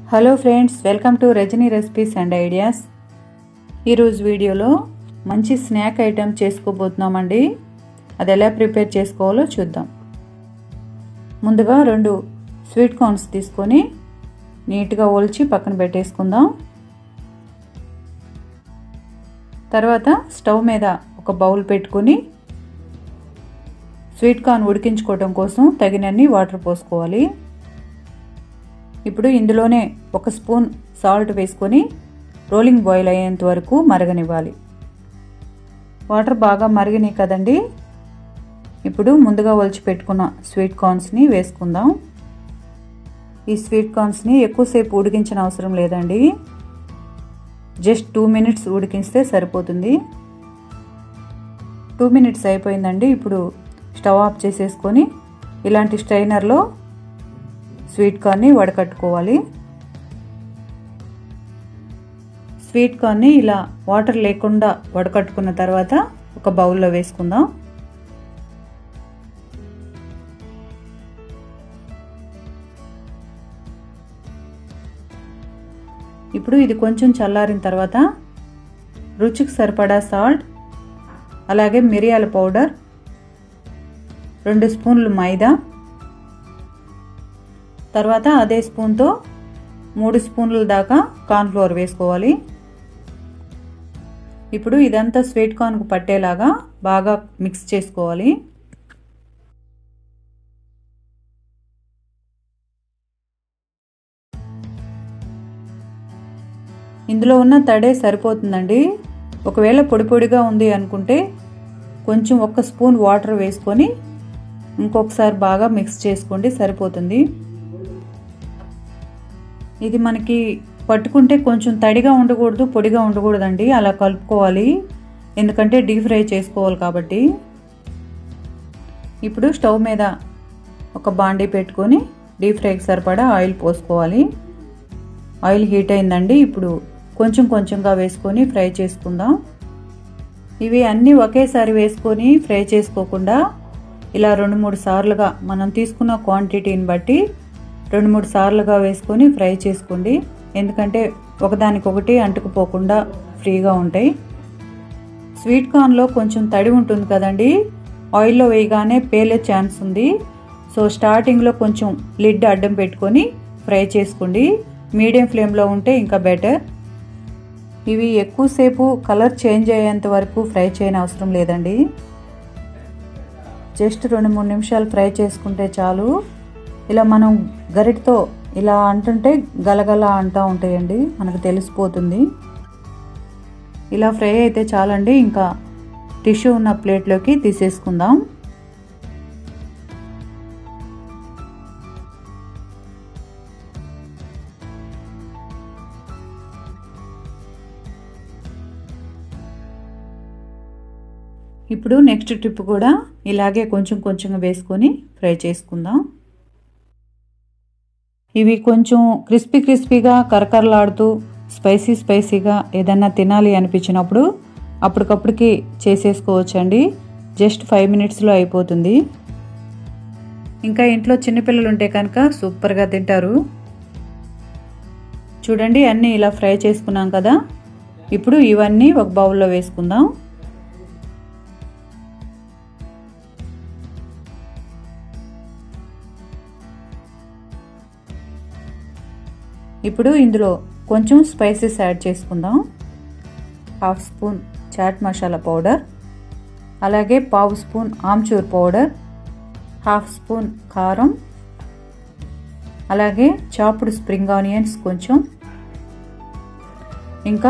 hello friends welcome to Rajani recipes and ideas ఈరోజు వీడియోలో మంచి స్నాక్ ఐటెం చేసుకోబోతున్నామండి అది ఎలా ప్రిపేర్ చేసుకోవాలో చూద్దాం ముందుగా రెండు స్వీట్ కార్న్స్ తీసుకొని నీట్గా ఒలిచి పక్కన పెట్టేసుకుందాం తర్వాత స్టవ్ మీద ఒక బౌల్ పెట్టుకొని స్వీట్ కార్న్ ఉడికించుకోవడం కోసం తగినన్ని వాటర్ పోసుకోవాలి ఇప్పుడు ఇందులోనే ఒక స్పూన్ సాల్ట్ వేసుకొని రోలింగ్ బాయిల్ అయ్యేంత వరకు మరగనివ్వాలి వాటర్ బాగా మరిగినాయి కదండి ఇప్పుడు ముందుగా ఒలిచి పెట్టుకున్న స్వీట్ కార్న్స్ని వేసుకుందాం ఈ స్వీట్ కార్న్స్ని ఎక్కువసేపు ఉడికించిన అవసరం లేదండి జస్ట్ టూ మినిట్స్ ఉడికిస్తే సరిపోతుంది టూ మినిట్స్ అయిపోయిందండి ఇప్పుడు స్టవ్ ఆఫ్ చేసేసుకొని ఇలాంటి స్ట్రైనర్లో స్వీట్ కార్న్ని వడకట్టుకోవాలి స్వీట్ కార్న్ని ఇలా వాటర్ లేకుండా వడకట్టుకున్న తర్వాత ఒక బౌల్లో వేసుకుందాం ఇప్పుడు ఇది కొంచెం చల్లారిన తర్వాత రుచికి సరిపడా సాల్ట్ అలాగే మిరియాల పౌడర్ రెండు స్పూన్లు మైదా తర్వాత అదే స్పూన్తో మూడు స్పూన్ల దాకా కార్న్ఫ్లోర్ వేసుకోవాలి ఇప్పుడు ఇదంతా స్వీట్ కార్న్కు పట్టేలాగా బాగా మిక్స్ చేసుకోవాలి ఇందులో ఉన్న తడే సరిపోతుందండి ఒకవేళ పొడి పొడిగా ఉంది అనుకుంటే కొంచెం ఒక స్పూన్ వాటర్ వేసుకొని ఇంకొకసారి బాగా మిక్స్ చేసుకోండి సరిపోతుంది ఇది మనకి పట్టుకుంటే కొంచెం తడిగా ఉండకూడదు పొడిగా ఉండకూడదండి అలా కలుపుకోవాలి ఎందుకంటే డీప్ ఫ్రై చేసుకోవాలి కాబట్టి ఇప్పుడు స్టవ్ మీద ఒక బాండీ పెట్టుకొని డీప్ ఫ్రైకి సరిపడా ఆయిల్ పోసుకోవాలి ఆయిల్ హీట్ అయిందండి ఇప్పుడు కొంచెం కొంచెంగా వేసుకొని ఫ్రై చేసుకుందాం ఇవి అన్నీ ఒకేసారి వేసుకొని ఫ్రై చేసుకోకుండా ఇలా రెండు మూడు సార్లుగా మనం తీసుకున్న క్వాంటిటీని బట్టి రెండు మూడు సార్లుగా వేసుకొని ఫ్రై చేసుకోండి ఎందుకంటే ఒకదానికొకటి అంటుకుపోకుండా ఫ్రీగా ఉంటాయి స్వీట్ కార్న్లో కొంచెం తడి ఉంటుంది కదండి ఆయిల్లో వేయగానే పేలే ఛాన్స్ ఉంది సో స్టార్టింగ్లో కొంచెం లిడ్ అడ్డం పెట్టుకొని ఫ్రై చేసుకోండి మీడియం ఫ్లేమ్లో ఉంటే ఇంకా బెటర్ ఇవి ఎక్కువసేపు కలర్ చేంజ్ అయ్యేంత వరకు ఫ్రై చేయని అవసరం లేదండి జస్ట్ రెండు మూడు నిమిషాలు ఫ్రై చేసుకుంటే చాలు ఇలా మనం గరిటతో ఇలా అంటుంటే గలగల అంటూ ఉంటాయండి మనకు తెలిసిపోతుంది ఇలా ఫ్రై అయితే చాలండి ఇంకా టిష్యూ ఉన్న ప్లేట్లోకి తీసేసుకుందాం ఇప్పుడు నెక్స్ట్ ట్రిప్ కూడా ఇలాగే కొంచెం కొంచెంగా వేసుకొని ఫ్రై చేసుకుందాం ఇవి కొంచెం క్రిస్పీ క్రిస్పీగా కరకరలాడుతూ స్పైసీ స్పైసీగా ఏదన్నా తినాలి అనిపించినప్పుడు అప్పటికప్పటికి చేసేసుకోవచ్చండి జస్ట్ ఫైవ్ మినిట్స్లో అయిపోతుంది ఇంకా ఇంట్లో చిన్నపిల్లలు ఉంటే కనుక సూపర్గా తింటారు చూడండి అన్నీ ఇలా ఫ్రై చేసుకున్నాం కదా ఇప్పుడు ఇవన్నీ ఒక బౌల్లో వేసుకుందాం ఇప్పుడు ఇందులో కొంచెం స్పైసెస్ యాడ్ చేసుకుందాం half spoon chaat masala powder అలాగే పావు spoon amchur powder half spoon కారం అలాగే చాపుడు స్ప్రింగ్ ఆనియన్స్ కొంచెం ఇంకా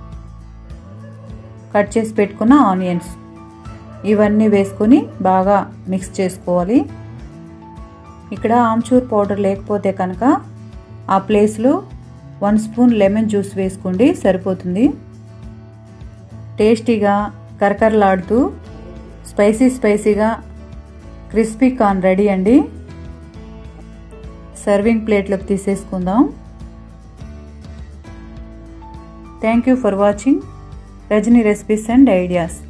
కట్ చేసి పెట్టుకున్న ఆనియన్స్ ఇవన్నీ వేసుకొని బాగా మిక్స్ చేసుకోవాలి ఇక్కడ ఆమ్చూర్ పౌడర్ లేకపోతే కనుక ఆ ప్లేస్లో వన్ స్పూన్ లెమన్ జ్యూస్ వేసుకోండి సరిపోతుంది టేస్టీగా కరకరలాడుతూ స్పైసీ స్పైసీగా క్రిస్పీ కార్న్ రెడీ అండి సర్వింగ్ ప్లేట్లోకి తీసేసుకుందాం thank you for watching Rajani recipes and ideas